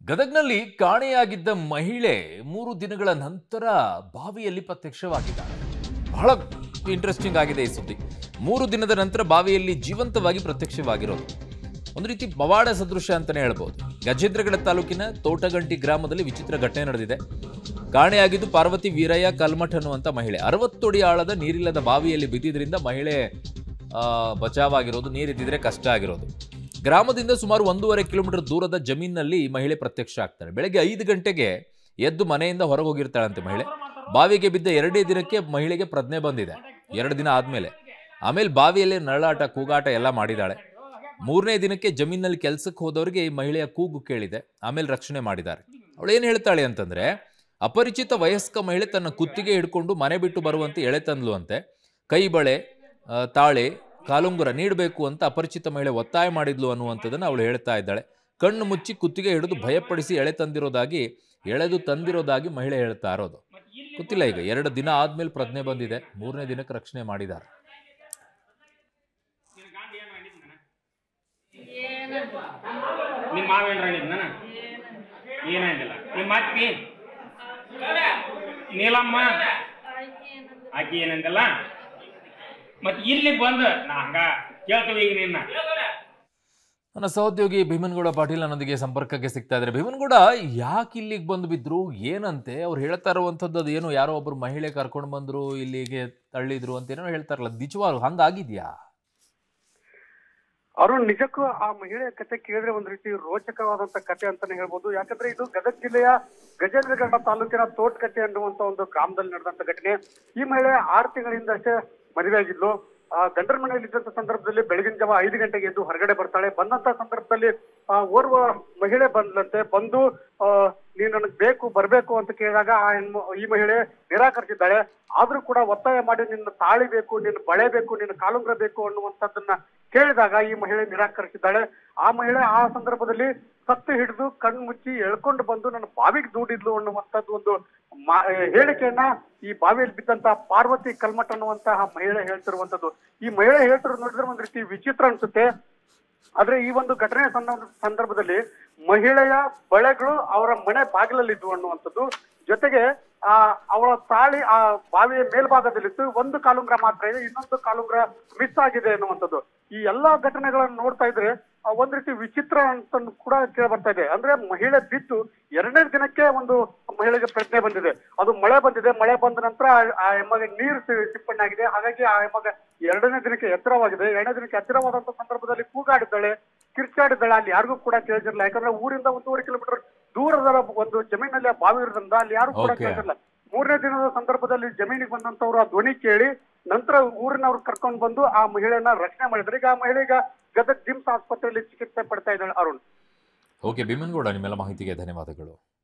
ಗದಗ್ನಲ್ಲಿ ಕಾಣೆಯಾಗಿದ್ದ ಮಹಿಳೆ ಮೂರು ದಿನಗಳ ನಂತರ ಬಾವಿಯಲ್ಲಿ ಪ್ರತ್ಯಕ್ಷವಾಗಿದ್ದಾಳೆ ಬಹಳ ಇಂಟ್ರೆಸ್ಟಿಂಗ್ ಆಗಿದೆ ಈ ಸುದ್ದಿ ಮೂರು ದಿನದ ನಂತರ ಬಾವಿಯಲ್ಲಿ ಜೀವಂತವಾಗಿ ಪ್ರತ್ಯಕ್ಷವಾಗಿರೋದು ಒಂದು ರೀತಿ ಪವಾಡ ಸದೃಶ ಅಂತಾನೆ ಹೇಳ್ಬೋದು ಗಜೇಂದ್ರಗಡ ತಾಲೂಕಿನ ತೋಟಗಂಟಿ ಗ್ರಾಮದಲ್ಲಿ ವಿಚಿತ್ರ ಘಟನೆ ನಡೆದಿದೆ ಕಾಣೆಯಾಗಿದ್ದು ಪಾರ್ವತಿ ವೀರಯ್ಯ ಕಲ್ಮಠ್ ಅನ್ನುವಂಥ ಮಹಿಳೆ ಅರವತ್ತೊಡಿ ಆಳದ ನೀರಿಲ್ಲದ ಬಾವಿಯಲ್ಲಿ ಬಿದ್ದಿದ್ರಿಂದ ಮಹಿಳೆ ಆ, ಬಚಾವಾಗಿರೋದು ನೀರಿದ್ದಿದ್ರೆ ಕಷ್ಟ ಆಗಿರೋದು ಗ್ರಾಮದಿಂದ ಸುಮಾರು ಒಂದೂವರೆ ಕಿಲೋಮೀಟರ್ ದೂರದ ಜಮೀನಿನಲ್ಲಿ ಈ ಮಹಿಳೆ ಪ್ರತ್ಯಕ್ಷ ಆಗ್ತಾಳೆ ಬೆಳಗ್ಗೆ ಐದು ಗಂಟೆಗೆ ಎದ್ದು ಮನೆಯಿಂದ ಹೊರಗೆ ಹೋಗಿರ್ತಾಳಂತೆ ಮಹಿಳೆ ಬಾವಿಗೆ ಬಿದ್ದ ಎರಡೇ ದಿನಕ್ಕೆ ಮಹಿಳೆಗೆ ಪ್ರಜ್ಞೆ ಬಂದಿದೆ ಎರಡು ದಿನ ಆದ್ಮೇಲೆ ಆಮೇಲೆ ಬಾವಿಯಲ್ಲಿ ನರಳಾಟ ಕೂಗಾಟ ಎಲ್ಲ ಮಾಡಿದಾಳೆ ಮೂರನೇ ದಿನಕ್ಕೆ ಜಮೀನಲ್ಲಿ ಕೆಲಸಕ್ಕೆ ಹೋದವರಿಗೆ ಈ ಮಹಿಳೆಯ ಕೂಗು ಕೇಳಿದೆ ಆಮೇಲೆ ರಕ್ಷಣೆ ಮಾಡಿದ್ದಾರೆ ಅವಳು ಏನು ಹೇಳ್ತಾಳೆ ಅಂತಂದ್ರೆ ಅಪರಿಚಿತ ವಯಸ್ಕ ಮಹಿಳೆ ತನ್ನ ಕುತ್ತಿಗೆ ಹಿಡ್ಕೊಂಡು ಮನೆ ಬಿಟ್ಟು ಬರುವಂತೆ ಎಳೆ ತಂದ್ಲು ಅಂತೆ ಕೈ ಬಳೆ ಆ, ತಾಳೆ ಕಾಲುಂಗುರ ನೀಡಬೇಕು ಅಂತ ಅಪರಿಚಿತ ಮಹಿಳೆ ಒತ್ತಾಯ ಮಾಡಿದ್ಲು ಅನ್ನುವಂಥದ್ದನ್ನು ಅವಳು ಹೇಳ್ತಾ ಇದ್ದಾಳೆ ಕಣ್ಣು ಮುಚ್ಚಿ ಕುತ್ತಿಗೆ ಹಿಡಿದು ಭಯಪಡಿಸಿ ಎಳೆ ತಂದಿರೋದಾಗಿ ಎಳೆದು ತಂದಿರೋದಾಗಿ ಮಹಿಳೆ ಹೇಳ್ತಾ ಇರೋದು ಗೊತ್ತಿಲ್ಲ ಈಗ ಎರಡು ದಿನ ಆದ್ಮೇಲೆ ಪ್ರಜ್ಞೆ ಬಂದಿದೆ ಮೂರನೇ ದಿನಕ್ಕೆ ರಕ್ಷಣೆ ಮಾಡಿದ್ದಾರೆ ನಿಮ್ಮ ಮಾವ ಏನ್ರ ಹೇಳಿದ್ನ ಏನಂದಿಲ್ಲ ನಿಮ್ಮ ಅತ್ತಿ ನೀಲಮ್ಮ ಆಕಿ ಏನಂದಿಲ್ಲ ಮತ್ ಇಲ್ಲಿ ಬಂದು ನಾ ಹಂಗ ಕೇಳ್ತೀವಿ ಈಗ ನಿನ್ನ ನನ್ನ ಸಹೋದ್ಯೋಗಿ ಭೀಮನ್ಗೌಡ ಪಾಟೀಲ್ ನನ್ನೊಂದಿಗೆ ಸಂಪರ್ಕಕ್ಕೆ ಸಿಗ್ತಾ ಇದ್ದಾರೆ ಭೀಮನ್ಗೌಡ ಯಾಕೆ ಇಲ್ಲಿಗೆ ಬಂದು ಬಿದ್ರು ಏನಂತೆ ಅವ್ರು ಹೇಳ್ತಾ ಇರುವಂಥದ್ದು ಅದು ಏನು ಯಾರೋ ಒಬ್ರು ಮಹಿಳೆ ಕರ್ಕೊಂಡು ಬಂದ್ರು ಇಲ್ಲಿಗೆ ತಳ್ಳಿದ್ರು ಅಂತ ಏನೋ ಹೇಳ್ತಾರಲ್ಲ ನಿಜವಾಗ್ಲು ಹಂಗಾಗಿದ್ಯಾ ಅರುಣ್ ನಿಜಕ್ಕೂ ಆ ಮಹಿಳೆಯ ಕತೆ ಕೇಳಿದ್ರೆ ಒಂದ್ ರೀತಿ ರೋಚಕವಾದಂತ ಕತೆ ಅಂತಾನೆ ಹೇಳ್ಬೋದು ಯಾಕಂದ್ರೆ ಇದು ಗದಗ ಜಿಲ್ಲೆಯ ಗಜೇಂದ್ರಗಢ ತಾಲೂಕಿನ ತೋಟಕಟ್ಟೆ ಅನ್ನುವಂತ ಒಂದು ಗ್ರಾಮದಲ್ಲಿ ನಡೆದಂತ ಘಟನೆ ಈ ಮಹಿಳೆ ಆರು ತಿಂಗಳಿಂದ ಅಷ್ಟೇ ಮದುವೆ ಆಗಿದ್ಲು ಆ ಗಂಡರ ಮನೆಯಲ್ಲಿ ಇದ್ದಂತ ಸಂದರ್ಭದಲ್ಲಿ ಬೆಳಗಿನ ಜಾವ ಐದು ಗಂಟೆಗೆ ಎದ್ದು ಹೊರಗಡೆ ಬರ್ತಾಳೆ ಬಂದಂತ ಸಂದರ್ಭದಲ್ಲಿ ಆ ಓರ್ವ ಮಹಿಳೆ ಬಂದ್ಲಂತೆ ಬಂದು ಆ ನೀನ್ ನನಗ್ ಬೇಕು ಬರ್ಬೇಕು ಅಂತ ಕೇಳಿದಾಗ ಆ ಹೆಣ್ಣು ಈ ಮಹಿಳೆ ನಿರಾಕರಿಸಿದ್ದಾಳೆ ಆದ್ರೂ ಕೂಡ ಒತ್ತಾಯ ಮಾಡಿ ನಿನ್ನ ತಾಳಿ ಬೇಕು ನಿನ್ನ ಬಳೆ ಬೇಕು ನಿನ್ನ ಕಾಲುಂಗ್ರ ಬೇಕು ಅನ್ನುವಂಥದ್ದನ್ನ ಕೇಳಿದಾಗ ಈ ಮಹಿಳೆ ನಿರಾಕರಿಸಿದ್ದಾಳೆ ಆ ಮಹಿಳೆ ಆ ಸಂದರ್ಭದಲ್ಲಿ ಸತ್ತು ಹಿಡಿದು ಕಣ್ಣು ಮುಚ್ಚಿ ಎಳ್ಕೊಂಡು ಬಂದು ನನ್ನ ಬಾವಿಗೆ ದೂಡಿದ್ಲು ಅನ್ನುವಂಥದ್ದು ಒಂದು ಮಾ- ಹೇಳಿಕೆಯನ್ನ ಈ ಬಾವಿಯಲ್ಲಿ ಬಿದ್ದಂತ ಪಾರ್ವತಿ ಕಲ್ಮಠ್ ಅನ್ನುವಂತಹ ಮಹಿಳೆ ಹೇಳ್ತಿರುವಂತದ್ದು ಈ ಮಹಿಳೆ ಹೇಳ್ತಿರೋದು ನೋಡಿದ್ರೆ ಒಂದ್ ರೀತಿ ವಿಚಿತ್ರ ಅನ್ಸುತ್ತೆ ಆದ್ರೆ ಈ ಒಂದು ಘಟನೆಯ ಸಂದರ್ಭ ಸಂದರ್ಭದಲ್ಲಿ ಮಹಿಳೆಯ ಬಳೆಗಳು ಅವರ ಮನೆ ಬಾಗಿಲಲ್ಲಿದ್ವು ಅನ್ನುವಂಥದ್ದು ಜೊತೆಗೆ ಆ ಅವಳ ತಾಳಿ ಆ ಬಾವಿಯ ಮೇಲ್ಭಾಗದಲ್ಲಿತ್ತು ಒಂದು ಕಾಲುಂಗ್ರ ಮಾತ್ರ ಇದೆ ಇನ್ನೊಂದು ಕಾಲುಂಗ್ರ ಮಿಸ್ ಆಗಿದೆ ಅನ್ನುವಂಥದ್ದು ಈ ಎಲ್ಲಾ ಘಟನೆಗಳನ್ನ ನೋಡ್ತಾ ಇದ್ರೆ ಆ, ಒಂದ್ ರೀತಿ ವಿಚಿತ್ರ ಅಂತ ಕೂಡ ಕೇಳಿ ಬರ್ತಾ ಇದೆ ಅಂದ್ರೆ ಮಹಿಳೆ ಬಿದ್ದು ಎರಡನೇ ದಿನಕ್ಕೆ ಒಂದು ಮಹಿಳೆಗೆ ಪ್ರಜ್ಞೆ ಬಂದಿದೆ ಅದು ಮಳೆ ಬಂದಿದೆ ಮಳೆ ಬಂದ ನಂತರ ಆ- ಆ ಎಮ್ಮಗೆ ನೀರು ಸಿ- ಸಿಂಪಡಣೆ ಆಗಿದೆ ಹಾಗಾಗಿ ಆ ಎಮ್ಮಗ ಎರಡನೇ ದಿನಕ್ಕೆ ಎತ್ತರವಾಗಿದೆ ಎರಡನೇ ದಿನಕ್ಕೆ ಎತ್ತರವಾದಂತ ಸಂದರ್ಭದಲ್ಲಿ ಕೂಗಾಡಿದ್ದಾಳೆ ಕಿರ್ಚಾಡಿದ್ದಾಳೆ ಅಲ್ಲಿ ಯಾರಿಗೂ ಕೂಡ ಕೇಳಿದಿರಲಿಲ್ಲ ಯಾಕಂದ್ರೆ ಊರಿಂದ ಒಂದೂವರೆ ಕಿಲೋಮೀಟರ್ ದೂರದ ಒಂದು ಜಮೀನಲ್ಲಿ ಆ ಬಾವಿ ಇರೋದ್ರಿಂದ ಅಲ್ಲಿ ಯಾರು ಕೂಡ Okay. ಕೇಳಿದಿರಲಿಲ್ಲ ಮೂರನೇ ದಿನದ ಸಂದರ್ಭದಲ್ಲಿ ಜಮೀನಿಗೆ ಬಂದಂತವ್ರು ಆ ಧ್ವನಿ ಕೇಳಿ ನಂತರ ಊರಿನವ್ರು ಕರ್ಕೊಂಡು ಬಂದು ಆ ಮಹಿಳೆಯನ್ನ ರಕ್ಷಣೆ ಮಾಡಿದ್ರು ಈಗ ಆ ಮಹಿಳೆ ಈಗ ಗದಗ ಜಿಮ್ಸ್ ಆಸ್ಪತ್ರೆಯಲ್ಲಿ ಚಿಕಿತ್ಸೆ ಪಡ್ತಾ ಇದ್ದಾಳೆ ಅರುಣ್ ಓಕೆ ಭೀಮನ್ಗೌಡ ನಿಮ್ಮೆಲ್ಲ ಮಾಹಿತಿಗೆ ಧನ್ಯವಾದಗಳು